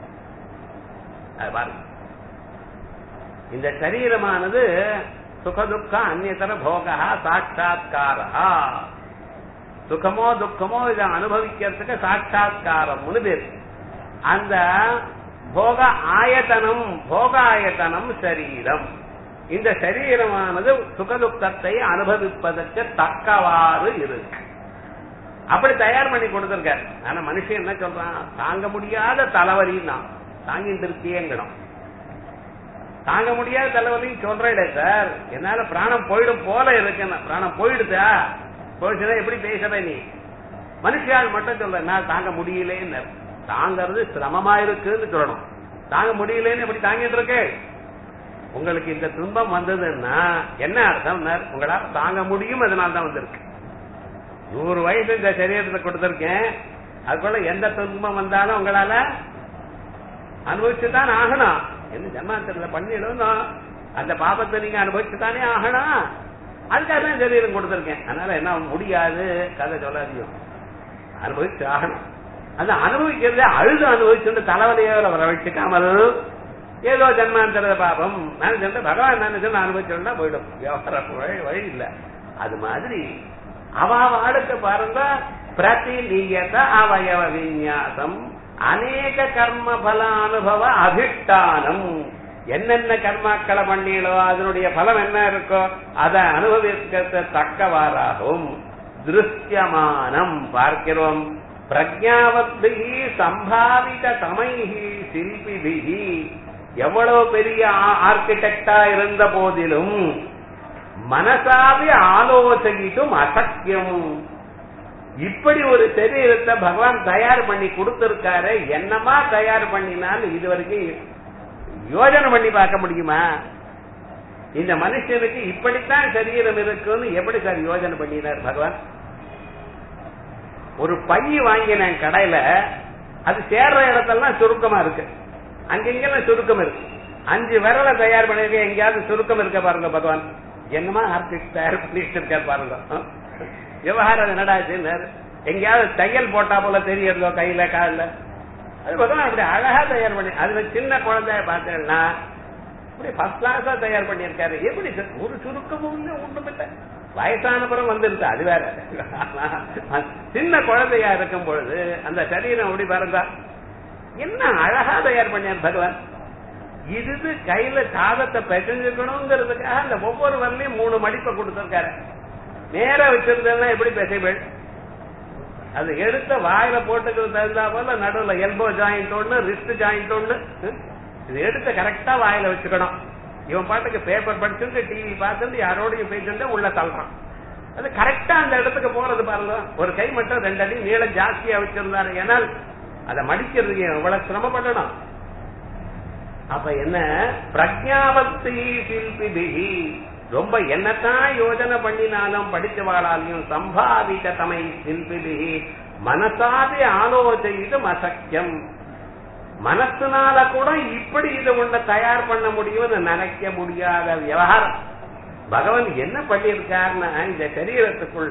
அது பாருங்க இந்த சரீரமானது சுகதுக்க அந்நியதர போகா சாட்சா்காரா சுகமோ துக்கமோ இதை அனுபவிக்கிறதுக்கு சாட்சா்காரம்னு பேர் அந்த போக ஆயத்தனம் போகாயத்தனம் சரீரம் இந்த சரீரமானது சுகதுக்கத்தை அனுபவிப்பதற்கு தக்கவாறு இருக்கு அப்படி தயார் பண்ணி கொடுத்திருக்காரு ஆனா மனுஷன் என்ன சொல்றான் தாங்க முடியாத தலைவலின்னா தாங்கிட்டு இருக்கியங்கணும் தாங்க முடியாத தலைவலின்னு சொல்றேன் சார் என்னால பிராணம் போயிடும் போல இருக்கு பிராணம் போயிடுதா போயிடுச்சுன்னா எப்படி பேசுற நீ மனுஷியால் மட்டும் சொல்ற நான் தாங்க முடியலேன்னு தாங்கிறது சிரமமா இருக்குன்னு சொல்லணும் தாங்க முடியலன்னு எப்படி தாங்கிட்டு இருக்கு உங்களுக்கு இந்த துன்பம் வந்ததுன்னா என்ன அர்த்தம் உங்களால தாங்க முடியும் அதனால தான் வந்திருக்கு நூறு வயசு இந்த சரீரத்தை கொடுத்திருக்கேன் அதுக்குள்ள எந்த துன்பம் வந்தாலும் உங்களால அனுபவிச்சுதான் ஆகணும் என்ன ஜன்மாந்திரத்துல பண்ணிடணும் அந்த பாபத்தை நீங்க அனுபவிச்சுதானே ஆகணும் அதுக்காக தான் சரீரம் கொடுத்திருக்கேன் அதனால என்ன முடியாது கதை சொல்லாதீங்க அனுபவிச்சு ஆகணும் அது அனுபவிக்கிறத அழுது அனுபவிச்சுட்டு தலைவலியோட வர வச்சுக்காமல் ஏதோ ஜன்மாந்திர பாபம் நான் சொல்ற பகவான் நினைச்சு அனுபவிச்சோம்னா போயிடும் வியாபாரம் வழி வழி இல்ல அது மாதிரி அவ வாடுக்கு பாருங்க பிரதிநியத அவயவ விநியாசம் அநேக கர்ம பல அனுபவ அதிஷ்டானம் என்னென்ன கர்மாக்களை பண்ணீங்களோ அதனுடைய பலம் என்ன இருக்கோ அதை அனுபவிக்க தக்கவாறாகவும் திருஷ்யமானம் பார்க்கிறோம் பிரஜாவத்பிகி சம்பாவித தமைகி சில்பிபிகி எவ்வளவு பெரிய ஆர்கிடெக்டா இருந்த போதிலும் மனசாவி ஆலோசகிட்டும் அசக்கியம் இப்படி ஒரு சரீரத்தை பகவான் தயார் பண்ணி கொடுத்திருக்காரு என்னமா தயார் பண்ணினாலும் இது வரைக்கும் யோஜனை பண்ணி பார்க்க முடியுமா இந்த மனுஷனுக்கு இப்படித்தான் சரீரம் இருக்குன்னு எப்படி சார் யோஜனை பண்ணினார் பகவான் ஒரு பைய வாங்கினேன் கடையில அது சேர்ற இடத்தெல்லாம் சுருக்கமா இருக்கு அங்கெங்கெல்லாம் சுருக்கம் இருக்கு அஞ்சு விரலை தயார் பண்ணிருக்க எங்கேயாவது சுருக்கம் இருக்க பாருங்க பகவான் என்னமா ஆர்டிஸ்ட் தயார் பண்ணிட்டு இருக்கார் பாருங்க விவகாரம் என்னடா எங்கேயாவது தையல் போட்டா போல தெரியறதோ கையில காலில் அது பகவான் அப்படி அழகா தயார் பண்ணி அதுல சின்ன குழந்தைய பார்த்தேன்னா அப்படி ஃபர்ஸ்ட் கிளாஸா தயார் பண்ணியிருக்காரு எப்படி ஒரு சுருக்கமும் இல்லை ஒண்ணும் இல்லை வயசான பிறகு வந்துருச்சு அது வேற சின்ன குழந்தையா இருக்கும் பொழுது அந்த சரீரம் அப்படி பாருங்க என்ன அழகா தயார் பண்ணியார் பகவான் இது கையில சாதத்தை பெசஞ்சுக்கணுங்கிறதுக்காக அந்த ஒவ்வொரு வரலையும் மூணு மடிப்பை கொடுத்திருக்காரு நேர வச்சிருந்தா எப்படி பெசைபள் அது எடுத்த வாயில போட்டுக்கிறது தகுந்தா போல நடுவுல எல்போ ஜாயிண்ட் ஒண்ணு ரிஸ்ட் ஜாயிண்ட் ஒண்ணு இது எடுத்து கரெக்டா வாயில வச்சுக்கணும் இவன் பாட்டுக்கு பேப்பர் படிச்சுட்டு டிவி பார்த்துட்டு யாரோடையும் பேசிட்டு உள்ள தள்ளுறான் அது கரெக்டா அந்த இடத்துக்கு போறது பாருங்க ஒரு கை மட்டும் ரெண்டு அடி நீளம் ஜாஸ்தியா வச்சிருந்தாரு ஏனால் அதை மடிக்கிறதுக்கு எவ்வளவு சிரமப்படணும் அப்ப என்ன பிரஜாபத்தி சில்பிபிகி ரொம்ப என்னத்தான் யோஜனை பண்ணினாலும் படித்தவாளாலையும் சம்பாதிக்க தமை சில்பிபிகி மனசாதி ஆலோசித்து அசக்கியம் மனசுனால கூட இப்படி இதை ஒண்ண தயார் பண்ண முடியும்னு நினைக்க முடியாத விவகாரம் பகவான் என்ன பண்ணியிருக்காருன்னா இந்த சரீரத்துக்குள்ள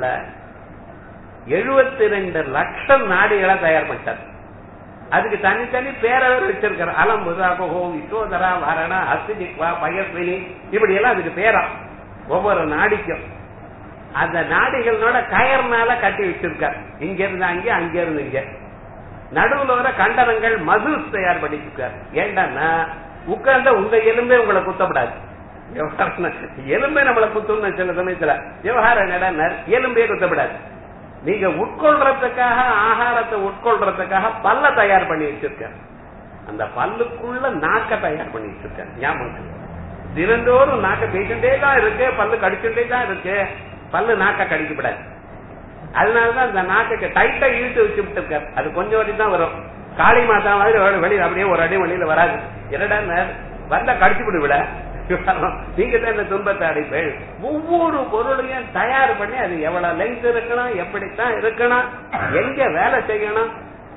எழுபத்தி ரெண்டு லட்சம் நாடிகளை தயார் பண்ணிட்டார் அதுக்கு தனித்தனி பேரவர் வச்சிருக்காரு அலம் புதாபகோ விஸ்வோதரா வரணா அஸ்திஜிக்வா பயஸ்வினி இப்படி எல்லாம் அதுக்கு பேரா ஒவ்வொரு நாடிக்கும் அந்த நாடிகளோட கயர்னால கட்டி வச்சிருக்காரு இங்க இருந்து அங்கே அங்க இருந்து இங்க நடுவுல வர கண்டனங்கள் மதுஸ் தயார் பண்ணிருக்காரு ஏண்டான்னா உட்கார்ந்த உங்க எலும்பே உங்களை குத்தப்படாது எலும்பே நம்மளை குத்தும் சில சமயத்துல விவகாரம் என்னடா எலும்பே குத்தப்படாது நீங்க உட்கொள்றதுக்காக ஆகாரத்தை உட்கொள்றதுக்காக பல்ல தயார் பண்ணி வச்சிருக்க அந்த பல்லுக்குள்ள நாக்க தயார் பண்ணி வச்சிருக்க ஞாபகம் தினந்தோறும் நாக்க பேசிட்டே தான் இருக்கு பல்லு கடிச்சுட்டே தான் இருக்கு பல்லு நாக்க கடிக்கப்படாது அதனாலதான் அந்த நாக்கு டைட்டா இழுத்து வச்சு விட்டு அது கொஞ்சம் வரைக்கும் தான் வரும் காளி மாதா மாதிரி வெளியில அப்படியே ஒரு அடி வெளியில வராது என்னடா வந்த கடிச்சு விட நீங்க தான் இந்த துன்பத்தை அடைப்பேள் ஒவ்வொரு பொருளையும் தயார் பண்ணி அது எவ்வளவு லெங்க் இருக்கணும் எப்படித்தான் இருக்கணும் எங்க வேலை செய்யணும்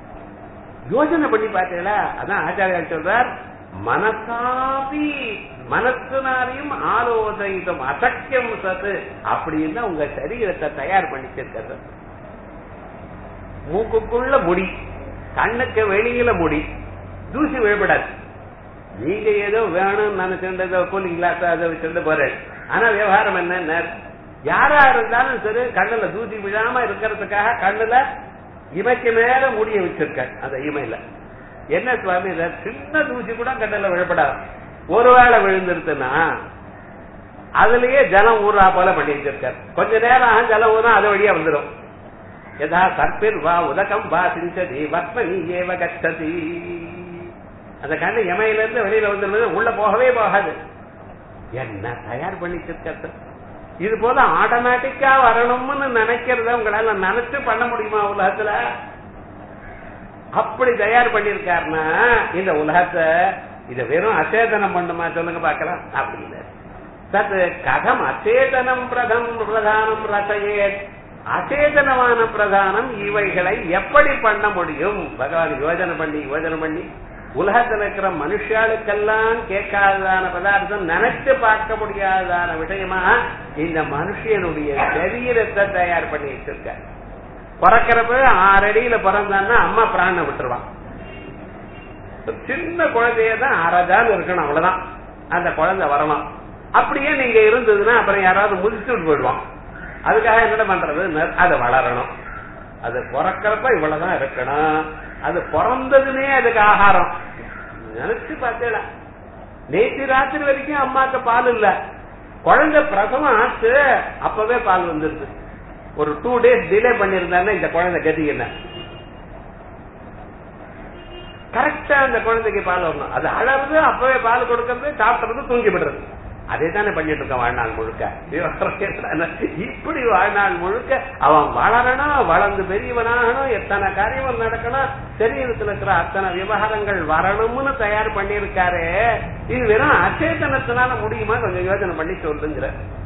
யோசனை பண்ணி பார்த்தீங்களா அதான் ஆச்சாரியால் சொல்றார் மனசாபி மனசுனாலையும் ஆலோசனையும் அசக்கியம் சத்து அப்படின்னு உங்க சரீரத்தை தயார் பண்ணிச்சிருக்கிறது மூக்குக்குள்ள முடி கண்ணுக்கு வெளியில முடி தூசி விழப்படாது நீங்க ஏதோ வேணும்னு நினைச்சுட்டு கூலிங் கிளாஸ் அதை வச்சுட்டு போறேன் ஆனா விவகாரம் என்ன யாரா இருந்தாலும் சரி கண்ணுல தூசி விழாம இருக்கிறதுக்காக கண்ணுல இமைக்கு மேல முடிய வச்சிருக்க அந்த இமையில என்ன சுவாமி சின்ன தூசி கூட கண்ணுல விழப்படாது ஒருவேளை விழுந்துருச்சுன்னா அதுலயே ஜலம் ஊறா போல பண்ணி வச்சிருக்கார் கொஞ்ச நேரம் ஆகும் ஜலம் ஊறா அது வழியா வந்துடும் யதா சர்பிர் வா உதகம் வா சிஞ்சதி வத்மனி ஏவ கச்சதி அந்த கண்ணு எமையில இருந்து வெளியில வந்துருந்தது உள்ள போகவே போகாது என்ன தயார் பண்ணி வச்சிருக்கிறது இது போல ஆட்டோமேட்டிக்கா வரணும்னு நினைக்கிறத உங்களால நினைச்சு பண்ண முடியுமா உலகத்துல அப்படி தயார் பண்ணிருக்காருன்னா இந்த உலகத்தை இத வெறும் அச்சேதனம் பண்ணுமா சொல்லுங்க பாக்கலாம் அப்படி இல்லை தத் கதம் அச்சேதனம் பிரதம் பிரதானம் ரசையே அச்சேதனமான பிரதானம் இவைகளை எப்படி பண்ண முடியும் பகவான் யோஜனை பண்ணி யோஜனை பண்ணி உலகத்தில் இருக்கிற மனுஷாளுக்கெல்லாம் கேட்காததான பதார்த்தம் நினைச்சு பார்க்க முடியாததான விஷயமா இந்த மனுஷனுடைய சரீரத்தை தயார் பண்ணி வச்சிருக்க பிறக்கிறப்ப ஆறு அடியில பிறந்தான்னா அம்மா பிராணம் விட்டுருவான் சின்ன குழந்தைய தான் அரைஜான் இருக்கணும் அவ்வளவுதான் அந்த குழந்தை வரலாம் அப்படியே நீங்க இருந்ததுன்னா அப்புறம் யாராவது முதிச்சுட்டு போயிடுவான் அதுக்காக என்ன பண்றது அது வளரணும் அது பிறக்கிறப்ப இவ்வளவுதான் இருக்கணும் அது பிறந்ததுனே அதுக்கு ஆகாரம் நினைச்சு பார்த்தேடா நேற்று ராத்திரி வரைக்கும் அம்மாக்கு பால் இல்ல குழந்தை பிரசவம் ஆச்சு அப்பவே பால் வந்துருது ஒரு டூ டேஸ் டிலே பண்ணிருந்தாங்கன்னா இந்த குழந்தை கதி என்ன கரெக்டா அந்த குழந்தைக்கு பால் வரணும் அது அழறது அப்பவே பால் கொடுக்கறது சாப்பிடுறது தூங்கி விடுறது அதே தானே பண்ணிட்டு இருக்க வாழ்நாள் முழுக்க இப்படி வாழ்நாள் முழுக்க அவன் வளரணும் வளர்ந்து பெரியவனாகணும் எத்தனை காரியங்கள் நடக்கணும் சரீரத்தில் இருக்கிற அத்தனை விவகாரங்கள் வரணும்னு தயார் பண்ணிருக்காரு இது வெறும் அச்சேதனத்தினால முடியுமா கொஞ்சம் யோசனை பண்ணி சொல்லுங்கிற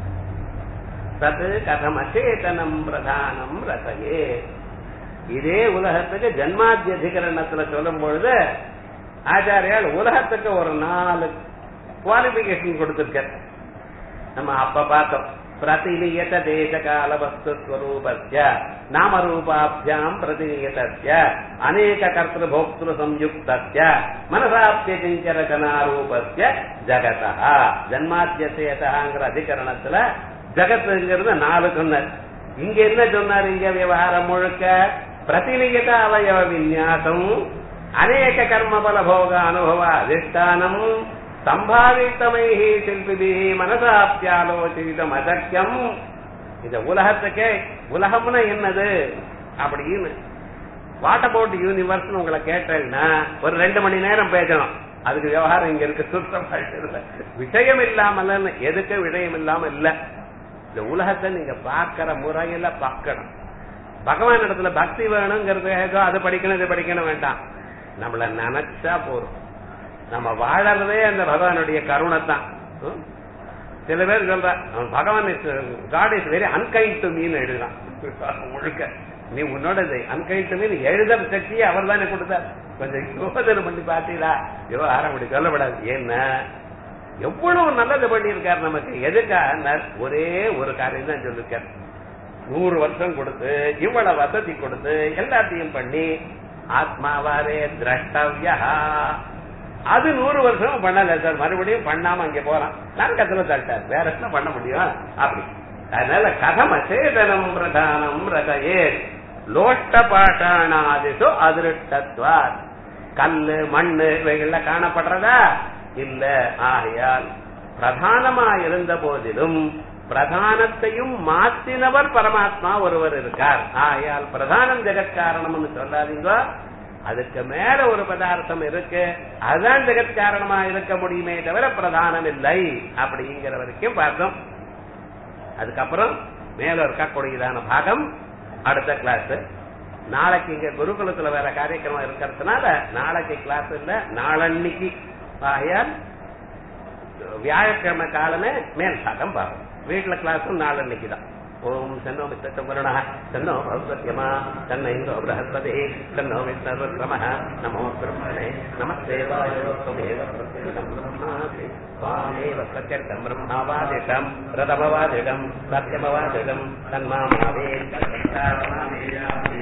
தது கதம் அச்சேதனம் பிரதானம் ரசையே இதே உலகத்துக்கு ஜன்மாத்தியதிகரணத்துல சொல்லும் பொழுது ஆச்சாரியால் உலகத்துக்கு ஒரு நாலு குவாலிபிகேஷன் கொடுத்திருக்க நம்ம அப்ப பார்த்தோம் பிரதிநியத தேச கால வஸ்து ஸ்வரூபஸ்ய நாமரூபாபியாம் பிரதிநியதஸ்ய அநேக கர்த்திரு போக்திரு சம்யுக்தஸ்ய மனசாப்பிய கிஞ்சரச்சனாரூபஸ்ய ஜகதா ஜன்மாத்தியசேதாங்கிற அதிகரணத்துல ஜகத்துங்கிறது நாலு சொன்னார் இங்க என்ன சொன்னார் இங்க விவகாரம் முழுக்க பிரதிநியத அவயவ விநியாசம் அநேக கர்ம பல போக அனுபவ அதிஷ்டானம் சம்பாவித்தமை சில்பிபி மனசாப்பியாலோசிதம் அசக்கியம் இந்த உலகத்துக்கே உலகம்னா என்னது அப்படின்னு வாட் அபவுட் யூனிவர்ஸ் உங்களை கேட்டேன்னா ஒரு ரெண்டு மணி நேரம் பேசணும் அதுக்கு விவகாரம் இங்க இருக்கு சுத்தமாக விஷயம் இல்லாமல் எதுக்கு விஷயம் இல்லாம இல்ல இந்த உலகத்தை நீங்க பார்க்கிற முறையில பார்க்கணும் பகவான் இடத்துல பக்தி வேணுங்கிறது ஏதோ அது படிக்கணும் இது படிக்கணும் வேண்டாம் நம்மள நினைச்சா போறோம் நம்ம வாழறதே அந்த பகவானுடைய கருணை தான் சில பேர் சொல்ற பகவான் God is very unkind to mean எழுதுறான் முழுக்க நீ உன்னோட அன்கைண்ட் டு மீன் எழுதுற சக்தியை அவர் தானே கொடுத்தார் கொஞ்சம் யோசனை பண்ணி பார்த்தீங்களா விவகாரம் அப்படி சொல்லப்படாது ஏன்னா எவ்வளவு நல்லது பண்ணியிருக்காரு நமக்கு எதுக்காக ஒரே ஒரு காரியம் தான் சொல்லிருக்காரு நூறு வருஷம் கொடுத்து இவ்வளவு வசதி கொடுத்து எல்லாத்தையும் பண்ணி ஆத்மாவாரே திரஷ்டவியா அது நூறு வருஷம் பண்ணல சார் மறுபடியும் பண்ணாம அங்க போறான் நரக்கத்துல தட்டார் வேற என்ன பண்ண முடியும் அப்படி அதனால கதம் அச்சேதனம் பிரதானம் ரதையே லோட்ட பாட்டானாதிசோ அதிருஷ்டத்வார் கல்லு மண்ணு இவைகள்ல காணப்படுறதா இல்ல ஆகையால் பிரதானமா இருந்த போதிலும் பிரதானத்தையும் மாற்றினவர் பரமாத்மா ஒருவர் இருக்கார் ஆயால் பிரதானம் ஜெகத்காரணம்னு சொல்லாதீங்க அதுக்கு மேல ஒரு பதார்த்தம் இருக்கு அதுதான் ஜெகத்காரணமா இருக்க முடியுமே தவிர பிரதானம் இல்லை அப்படிங்கிற வரைக்கும் பார்த்தோம் அதுக்கப்புறம் மேல இருக்கக்கூடியதான பாகம் அடுத்த கிளாஸ் நாளைக்கு இங்க குருகுலத்துல வேற காரியக்கிரமம் இருக்கிறதுனால நாளைக்கு கிளாஸ் இல்ல நாளன்னைக்கு ஆகையால் வியாழக்கிழமை காலமே மேல் பாகம் பார்ப்போம் வீட்டுல கிளாஸும் நாளன்னைக்கு தான் ஓம் சன்னோ மித்தம் வருண சன்னோ பௌசத்யமா தன்ன இந்தோ பிரகஸ்பதி தன்னோ விஷ்ணருக்ரம நமோ பிரம்மணே நமஸ்தேவாயோமேவ பிரத்யேகம் பிரம்மாசி स्वामेव प्रत्यर्थम् ब्रह्मावादिकम् रथमवादिकम् सत्यमवादिकम् तन्मामावे